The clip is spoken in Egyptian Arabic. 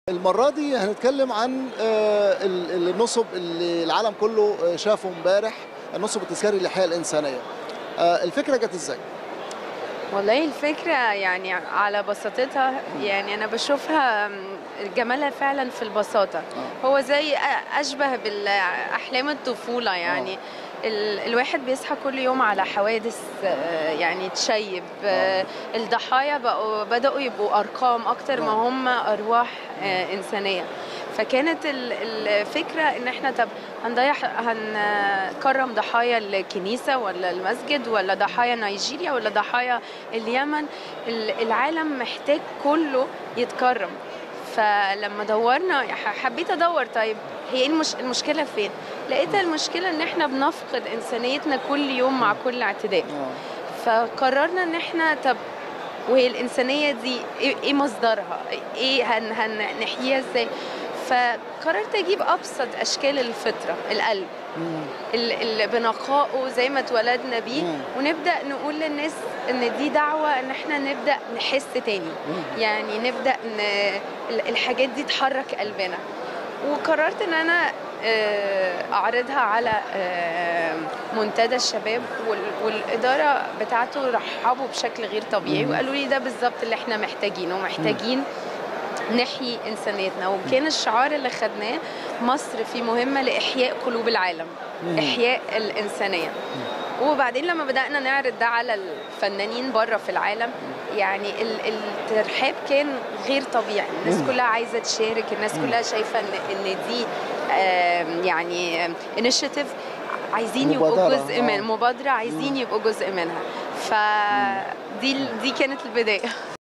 المرة دي هنتكلم عن آه، ال- النصب اللي العالم كله آه، شافه امبارح النصب التذكاري للحياة الإنسانية آه، الفكرة جت ازاي؟ والله الفكرة يعني على بساطتها يعني أنا بشوفها جمالها فعلا في البساطة هو زي أ- أشبه بالأحلام الطفولة يعني ال- الواحد بيصحى كل يوم على حوادث آه، يعني تشيب آه، الضحايا بقوا بدأوا يبقوا أرقام أكتر ما آه. هم أرواح آه، إنسانية فكانت ال- الفكرة إن إحنا طب هنضيع هنكرم ضحايا الكنيسة ولا المسجد ولا ضحايا نيجيريا ولا ضحايا اليمن ال- العالم محتاج كله يتكرم فلما دورنا ح- حبيت ادور طيب هي إيه المش... المشكله فين لقيت المشكله ان احنا بنفقد انسانيتنا كل يوم مع كل اعتداء فقررنا ان احنا طب وهي الانسانيه دي ايه إيه مصدرها ايه هن... هنحييها ازاي فقررت اجيب ابسط اشكال الفطره القلب اللي بنقائه زي ما اتولدنا بيه مم. ونبدا نقول للناس ان دي دعوه ان احنا نبدا نحس تاني يعني نبدا ن... ال- الحاجات دي تحرك قلبنا وقررت ان انا آه، اعرضها على آه، منتدى الشباب وال- والاداره بتاعته رحبوا بشكل غير طبيعي مم. وقالوا لي ده بالظبط اللي احنا محتاجينه محتاجين نحيي انسانيتنا وكان الشعار اللي خدناه مصر في مهمه لاحياء قلوب العالم مم. احياء الانسانيه وبعدين لما بدانا نعرض ده على الفنانين بره في العالم يعني ال- الترحاب كان غير طبيعي الناس مم. كلها عايزه تشارك الناس كلها شايفه ان ان دي آم، يعني انيشيتيف عايزين يبقوا مبادرة، جزء آه. من مبادره عايزين يبقوا جزء منها فدي دي كانت البدايه